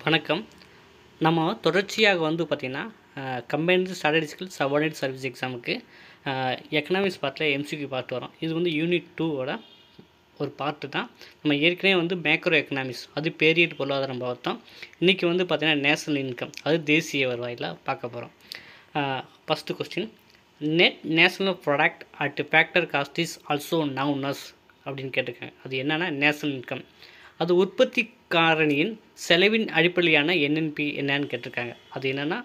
வணக்கம் நம்ம தொடர்ச்சியாக வந்து பார்த்திங்கன்னா கம்பைன்டு ஸ்டாட்டிஸ்டிக்கல் சபார்டினேட் சர்வீஸ் எக்ஸாமுக்கு எக்கனாமிக்ஸ் பார்ட்டில் எம்சிக்யூ பார்ட் வரும் இது வந்து யூனிட் டூவோட ஒரு பார்ட்டு தான் நம்ம ஏற்கனவே வந்து மேக்ரோ எக்கனாமிக்ஸ் அது பேரியட் பொருளாதாரம் பார்த்தோம் இன்றைக்கி வந்து பார்த்திங்கன்னா நேஷனல் இன்கம் அது தேசிய வருவாயில் பார்க்க போகிறோம் first question net national product at factor cost is also known as அப்படின்னு கேட்டிருக்காங்க அது என்னென்னா நேஷனல் இன்கம் அது உற்பத்தி காரணியின் செலவின் அடிப்படையான என்என்பி என்னன்னு கேட்டிருக்காங்க அது என்னென்னா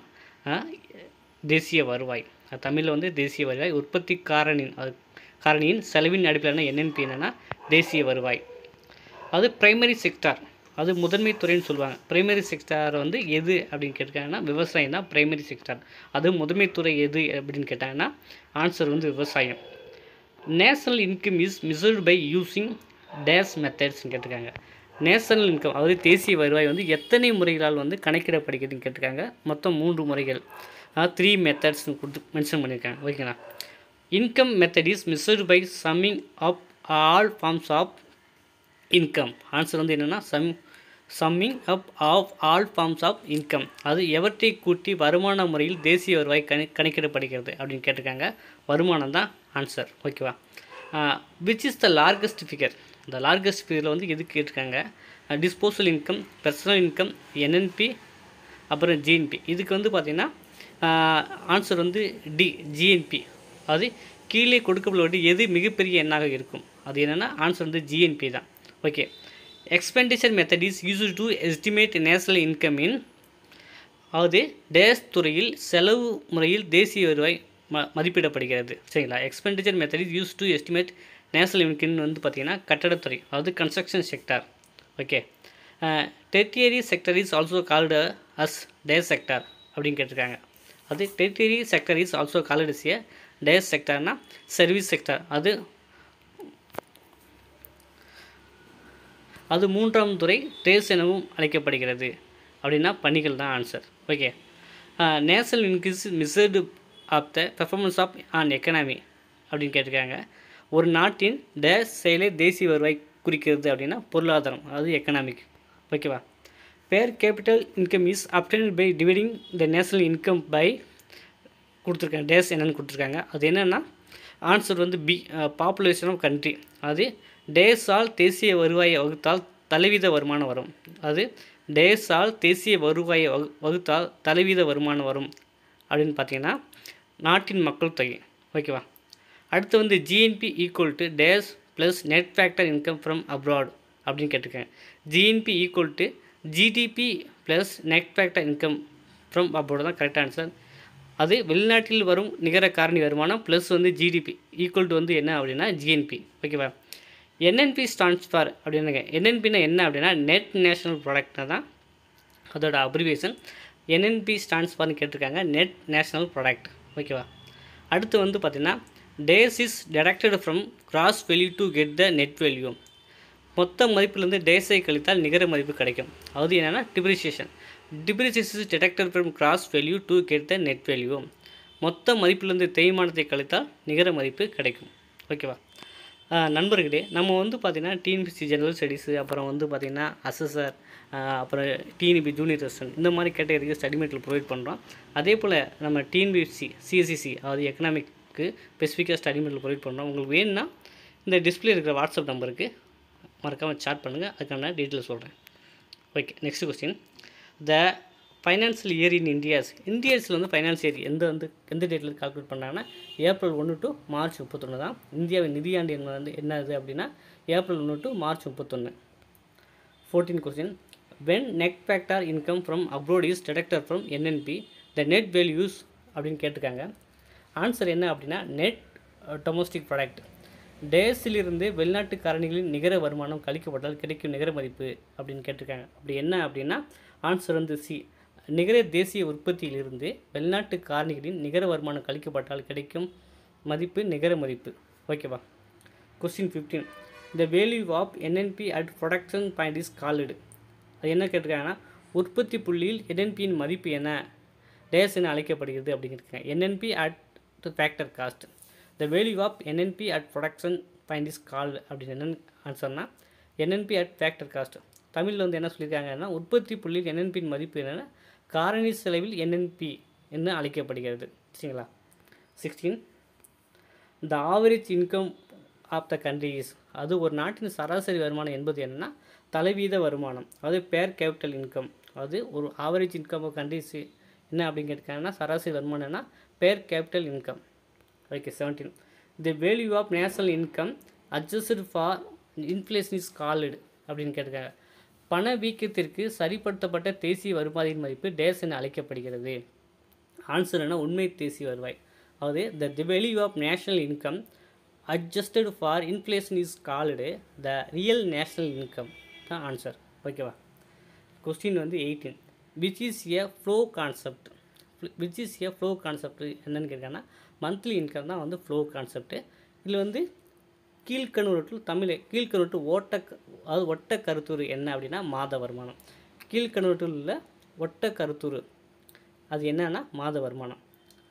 தேசிய வருவாய் அது தமிழில் வந்து தேசிய வருவாய் உற்பத்தி காரணியின் அது காரணியின் செலவின் அடிப்படையான என்என்பி என்னென்னா தேசிய வருவாய் அது பிரைமரி செக்டார் அது முதன்மை துறைன்னு சொல்லுவாங்க பிரைமரி செக்டார் வந்து எது அப்படின்னு கேட்டிருக்காங்கன்னா விவசாயம் தான் பிரைமரி செக்டார் அது முதன்மை துறை எது அப்படின்னு கேட்டாங்கன்னா ஆன்சர் வந்து விவசாயம் national income is measured by using dash மெத்தட்ஸ்னு கேட்டிருக்காங்க நேஷனல் இன்கம் அதாவது தேசிய வருவாய் வந்து எத்தனை முறைகளால் வந்து கணக்கிடப்படுகிறதுன்னு கேட்டிருக்காங்க மொத்தம் மூன்று முறைகள் அதாவது த்ரீ மெத்தட்ஸ்னு கொடுத்து மென்ஷன் பண்ணியிருக்காங்க ஓகேங்களா income method is measured by summing up all forms of income answer வந்து என்னென்னா sum summing up of all forms of income அது எவற்றை கூட்டி வருமான முறையில் தேசிய வருவாய் கணி கணக்கிடப்படுகிறது அப்படின்னு கேட்டிருக்காங்க வருமானம் தான் ஆன்சர் ஓகேவா which is the largest figure இந்த லார்கஸ்ட் ஃபிகரில் வந்து எது கேட்டிருக்காங்க disposal income personal income NNP அப்புறம் ஜிஎன்பி இதுக்கு வந்து பார்த்திங்கன்னா ஆன்சர் வந்து டி ஜிஎன்பி அது கீழே கொடுக்கப்பட்ட எது மிகப்பெரிய எண்ணாக இருக்கும் அது என்னென்னா ஆன்சர் வந்து ஜிஎன்பி தான் okay expenditure method is use to estimate national income in அதாவது டேஸ் துறையில் செலவு முறையில் தேசிய வருவாய் ம மதிப்பிடப்படுகிறது சரிங்களா expenditure method is use to estimate national income வந்து பார்த்திங்கன்னா கட்டடத்துறை அதாவது construction sector okay territory sector is also called as dash sector அப்படின்னு கேட்டிருக்காங்க அது territory sector is also called a dash செக்டார்னா சர்வீஸ் செக்டார் அது அது மூன்றாம் துறை டேஸ் எனவும் அழைக்கப்படுகிறது அப்படின்னா பணிகள் தான் answer okay national increase measured of the performance of on economy அப்படின்னு கேட்டிருக்காங்க ஒரு நாட்டின் டேஸ் செயலை தேசிய வருவாய் குறிக்கிறது அப்படின்னா பொருளாதாரம் அதாவது எக்கனாமிக் ஓகேவா per capital income is obtained by dividing the national income by கொடுத்துருக்காங்க டேஸ் என்னென்னு கொடுத்துருக்காங்க அது என்னென்னா ஆன்சர் வந்து பி பாப்புலேஷன் ஆஃப் கண்ட்ரி அது டேஸால் தேசிய வருவாயை வகுத்தால் தலைவீத வருமானம் வரும் அது டேஸால் தேசிய வருவாயை வகு வகுத்தால் தலைவீத வருமானம் வரும் அப்படின்னு பார்த்தீங்கன்னா நாட்டின் மக்கள் தொகை ஓகேவா அடுத்து வந்து GNP equal to dash plus net factor income from abroad அப்படின்னு கேட்டிருக்கேன் GNP equal to GDP plus net factor income from abroad தான் கரெக்ட் ஆன்சர் அது வெளிநாட்டில் வரும் நிகர காரணி வருமானம் ப்ளஸ் வந்து ஜிடிபி ஈக்குவல் டு வந்து என்ன அப்படின்னா ஜிஎன்பி ஓகேவா என்என்பி ஸ்டாண்ட்ஸ் ஃபார் அப்படின்னு என்என்பின்னா என்ன அப்படின்னா நெட் நேஷனல் ப்ராடக்ட் தான் அதோட அப்ரிவேஷன் என்என்பி ஸ்டாண்ட்ஸ் ஃபார்னு கேட்டிருக்காங்க நெட் நேஷனல் ப்ராடக்ட் ஓகேவா அடுத்து வந்து பார்த்திங்கன்னா dash is deducted from gross value to get the net value மொத்த மதிப்பிலேருந்து டேஸை கழித்தால் நிகர மதிப்பு கிடைக்கும் அது என்னென்னா depreciation depreciation is deducted from gross value to get the net value மொத்த மதிப்பிலிருந்து தேய்மானத்தை கழித்தால் நிகர மதிப்பு கிடைக்கும் ஓகேவா நண்பர்களே நம்ம வந்து பார்த்திங்கன்னா டிஎன்பிசி ஜெனரல் ஸ்டடீஸு அப்புறம் வந்து பார்த்திங்கன்னா அசஸர் அப்புறம் டிஎன்பி ஜூனியர் அசிஸ்டன்ட் இந்த மாதிரி கேட்டகரிக்கு ஸ்டடி மெட்டீரியல் ப்ரொவைட் பண்ணுறோம் அதே போல் நம்ம டிஎன்பிசி சிஎஸ்சிசி அதாவது எக்கனாமிக்கு ஸ்பெசிஃபிக்காக ஸ்டடி மெட்டீரியல் ப்ரொவைட் பண்ணுறோம் உங்களுக்கு வேணும்னா இந்த டிஸ்பிளே இருக்கிற வாட்ஸ்அப் நம்பருக்கு மறக்காமல் சாட் பண்ணுங்கள் அதுக்கான டீட்டெயில் சொல்கிறேன் okay next question the financial year in India's இந்தியாஸில் வந்து ஃபைனான்ஸ் இயர் எந்த வந்து எந்த டேட்டில் கால்குலேட் பண்ணாங்கன்னா ஏப்ரல் ஒன்று டு மார்ச் முப்பத்தொன்று தான் இந்தியாவின் நிதியாண்டு என்ன வந்து என்னது அப்படின்னா ஏப்ரல் ஒன்று டு மார்ச் முப்பத்தொன்று fourteen question when net factor income from abroad is deducter from NNP the net values அப்படின்னு கேட்டிருக்காங்க ஆன்சர் என்ன அப்படின்னா நெட் டொமஸ்டிக் ப்ராடக்ட் டேஸிலிருந்து வெளிநாட்டு காரணிகளின் நிகர வருமானம் கழிக்கப்பட்டால் கிடைக்கும் நிகர மதிப்பு அப்படின்னு கேட்டிருக்காங்க அப்படி என்ன அப்படின்னா ஆன்சர் வந்து சி நிகர தேசிய உற்பத்தியிலிருந்து வெளிநாட்டு காரணிகளின் நிகர வருமானம் கழிக்கப்பட்டால் கிடைக்கும் மதிப்பு நிகர மதிப்பு ஓகேவா question fifteen the value of NNP at production point is called அது என்ன கேட்டிருக்காங்கன்னா உற்பத்தி புள்ளியில் என்என்பியின் மதிப்பு என்ன டேஸ் என அழைக்கப்படுகிறது அப்படிங்கிறதுக்காங்க NNP at factor cost the value of NNP at production point is called அப்படின்னு என்னென்னு ஆன்சர்னா என்என்பி அட் ஃபேக்டர் காஸ்ட் தமிழில் வந்து என்ன சொல்லியிருக்காங்கன்னா உற்பத்தி புள்ளியில் என்என்பியின் மதிப்பு என்னென்னா காரணி செலவில் என்என்பி என்று அழைக்கப்படுகிறது சரிங்களா sixteen the average income of the countries அது ஒரு நாட்டின் சராசரி வருமானம் என்பது என்னென்னா தலைவீத வருமானம் அது பேர் கேபிட்டல் இன்கம் அது ஒரு ஆவரேஜ் இன்கம் ஆஃப் கண்ட்ரிஸ் என்ன அப்படின்னு கேட்டுக்காங்கன்னா சராசரி வருமானம்னா per capital income okay seventeen the value of national income adjust for inflation is called அப்படின்னு கேட்டிருக்காங்க பண வீக்கத்திற்கு சரிப்படுத்தப்பட்ட தேசிய வருமானத்தின் மதிப்பு டேஸ் என அழைக்கப்படுகிறது ஆன்சர் என்ன உண்மை தேசிய வருவாய் அதாவது the the value of national income adjusted for inflation is called the real national income தான் ஆன்சர் ஓகேவா கொஸ்டின் வந்து eighteen which is a flow concept which is a flow concept என்னன்னு கேட்குறாங்கன்னா மந்த்லி இன்கம் தான் வந்து ஃப்ளோ கான்செப்ட்டு இதில் வந்து கீழ்கணுவற்றில் தமிழ் கீழ்கணுவற்று ஓட்ட அதாவது ஒட்ட கருத்துரு என்ன அப்படின்னா மாத வருமானம் கீழ்கணுவற்றில் உள்ள ஒட்ட கருத்துரு அது என்னன்னா மாத வருமானம்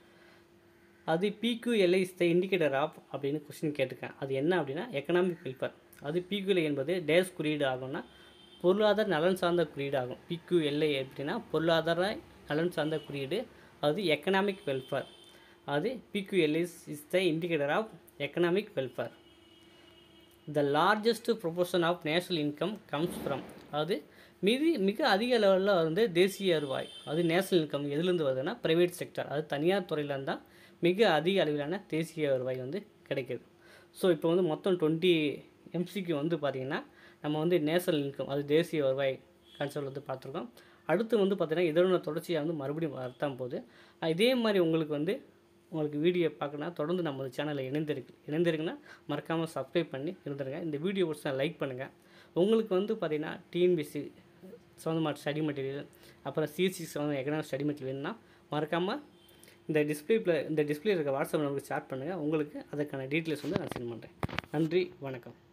அது PQLI is the indicator of அப்படின்னு கொஸ்டின் கேட்டிருக்கேன் அது என்ன அப்படின்னா எக்கனாமிக் வெல்ஃபேர் அது பிக்யூஎல்ஐ என்பது டேஸ் குறியீடு ஆகும்னா பொருளாதார நலன் சார்ந்த குறியீடு ஆகும் பிக்யூஎல்ஐ அப்படின்னா பொருளாதார நலன் சார்ந்த குறியீடு அது எக்கனாமிக் வெல்ஃபேர் அது PQLI is the indicator of economic welfare the largest proportion of national income comes from அதாவது மிதி மிக அதிக லெவலில் வந்து தேசிய வருவாய் அது நேஷனல் இன்கம் எதுலேருந்து வருதுன்னா ப்ரைவேட் செக்டர் அது தனியார் துறையிலேருந்து தான் மிக அதிக அளவிலான தேசிய வருவாய் வந்து கிடைக்கிது ஸோ இப்போ வந்து மொத்தம் டுவெண்ட்டி எம்சிக்கு வந்து பார்த்திங்கன்னா நம்ம வந்து நேஷனல் இன்கம் அது தேசிய வருவாய் கான்செப்ட் வந்து பார்த்துருக்கோம் அடுத்து வந்து பார்த்திங்கன்னா இதோட தொடர்ச்சியாக வந்து மறுபடியும் வரத்தான் போகுது இதே மாதிரி உங்களுக்கு வந்து உங்களுக்கு வீடியோ பார்க்கணுன்னா தொடர்ந்து நம்ம சேனலில் இணைந்திருக்கு இணைந்திருக்குன்னா மறக்காமல் சப்ஸ்கிரைப் பண்ணி இருந்துருங்க இந்த வீடியோ பிடிச்சா லைக் பண்ணுங்கள் உங்களுக்கு வந்து பார்த்திங்கன்னா டிஎன்பிசி சம்மந்தமான ஸ்டடி மெட்டீரியல் அப்புறம் சிஎஸ்சி சம்மந்தமான எக்கனாமிக் ஸ்டடி மெட்டீரியல் வேணும்னா மறக்காமல் இந்த டிஸ்பிளேல இந்த டிஸ்பிளே இருக்க வாட்ஸ்அப் நம்பருக்கு ஷேர் பண்ணுங்கள் உங்களுக்கு அதுக்கான டீட்டெயில்ஸ் வந்து நான் சென்ட் பண்ணுறேன் நன்றி வணக்கம்